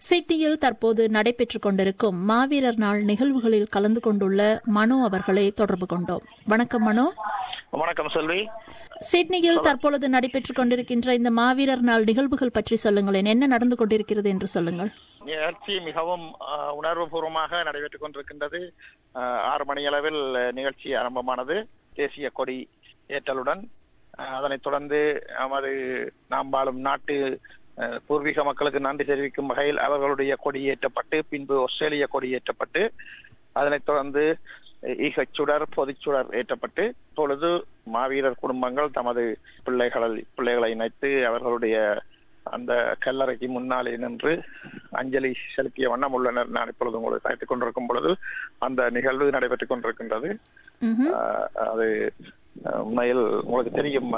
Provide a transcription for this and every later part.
சிட்னியில் தற்போது நடைபெற்றுக் கொண்டிருக்கும் மாவீரர் நாள் நிகழ்வுகளில் கலந்து கொண்டுள்ள மனோ அவர்களை தொடர்பு கொண்டோம் வணக்கம் மனோ வணக்கம் செல்வி சிட்னியில் தற்பொழுது நடைபெற்றுக் கொண்டிருக்கின்ற இந்த மாவீரர் நாள் நிகழ்வுகள் பற்றி சொல்லுங்களேன் என்ன நடந்து கொண்டிருக்கிறது என்று சொல்லுங்கள் நிகழ்ச்சி மிகவும் அஹ், உணர்வுபூர்வமாக நடைபெற்றுக் கொண்டிருக்கின்றது அஹ், ஆறு மணி அளவில் அஹ், நிகழ்ச்சி ஆரம்பமானது தேசிய கொடி ஏற்றலுடன் அஹ், அதனைத் தொடர்ந்து நமது நாம் வாழும் நாட்டு அஹ், பூர்வீக மக்களுக்கு நன்றி தெரிவிக்கும் வகையில் அவர்களுடைய கொடி ஏற்றப்பட்டு பின்பு ஆஸ்திரேலிய கொடி ஏற்றப்பட்டு அதனைத் தொடர்ந்து ஈகச்சுடர் பொதுச்சுடர் ஏற்றப்பட்டு இப்பொழுது மாவீரர் குடும்பங்கள் தமது பிள்ளைகளை பிள்ளைகளை இணைத்து அவர்களுடைய அந்த கல்லறைக்கு முன்னாலே நின்று அஞ்சலி செலுத்திய வண்ணம் உள்ளனர் நான் இப்பொழுது உங்களுக்கு அழைத்துக் கொண்டிருக்கும் பொழுது அந்த நிகழ்வு நடைபெற்றுக் கொண்டிருக்கின்றது ம்ஹும். ஆஹ் அது ஆஹ் உண்மையில் உங்களுக்கு தெரியும்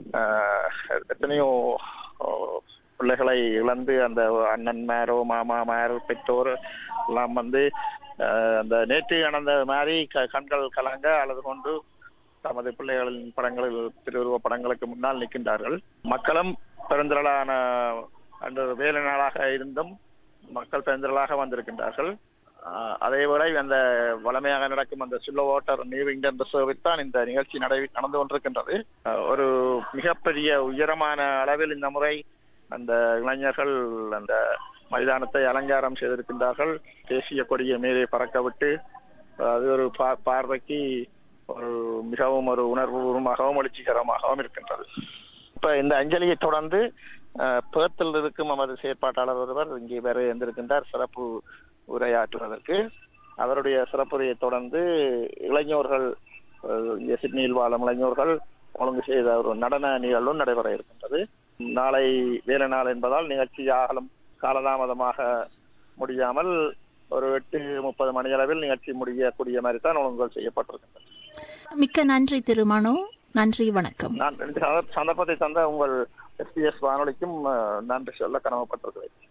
ஆஹ் எத்தனையோ ஆஹ் பிள்ளைகளை இழந்து அந்த அண்ணன்மாரோ மாமாமார் பெற்றோர் எல்லாம் வந்து ஆஹ் அந்த நேற்று நடந்த மாதிரி க- கண்கள் கலங்க அழுது கொண்டு தமது பிள்ளைகளின் படங்களில் திருவுருவ படங்களுக்கு முன்னால் நிற்கின்றார்கள் மக்களும் பெருந்திரளான அன்று வேலை நாளாக இருந்தும் மக்கள் பெருந்திரளாக வந்திருக்கின்றார்கள் ஆஹ் அதே வேளை அந்த வளமையாக நடக்கும் அந்த சில்லோ வாட்டர் நீவிங்டன் ரிசர்வில் தான் இந்த நிகழ்ச்சி நடை நடந்து கொண்டிருக்கின்றது ஆஹ் ஒரு மிகப்பெரிய உயரமான அளவில் இந்த முறை அந்த இளைஞர்கள் அந்த மைதானத்தை அலங்காரம் செய்திருக்கின்றார்கள் தேசிய கொடியை மேலே பறக்க விட்டு அது ஒரு பா- பார்வைக்கு ஒரு மிகவும் ஒரு உணர்வுபூர்வமாகவும் எழுச்சிகரமாகவும் இருக்கின்றது இப்ப இந்த அஞ்சலியை தொடர்ந்து அஹ், பேர்த்தில் இருக்கும் நமது செயற்பாட்டாளர் ஒருவர் இங்கே வேற இருந்திருக்கின்றார் சிறப்பு உரையாற்றுவதற்கு அவருடைய சிறப்புரையை தொடர்ந்து இளைஞர்கள் அஹ், இங்கே சிட்னியில் வாழும் இளைஞர்கள் ஒழுங்கு செய்த ஒரு நடன நிகழ்வும் நடைபெற இருக்கின்றது நாளை வேலை நாள் என்பதால் நிகழ்ச்சி ஆகலும் காலதாமதமாக முடியாமல் ஒரு எட்டு முப்பது மணி அளவில் நிகழ்ச்சி முடியக்கூடிய மாதிரி தான் ஒழுங்குகள் செய்யப்பட்டிருக்கின்றன மிக்க நன்றி திரு மனோ நன்றி வணக்கம் நான் இந்த சந்தர்ப்பத்தை தந்த உங்கள் எஸ்பிஎஸ் வானொலிக்கும் அஹ், நன்றி சொல்ல கடமைப்பட்டிருக்கிறேன்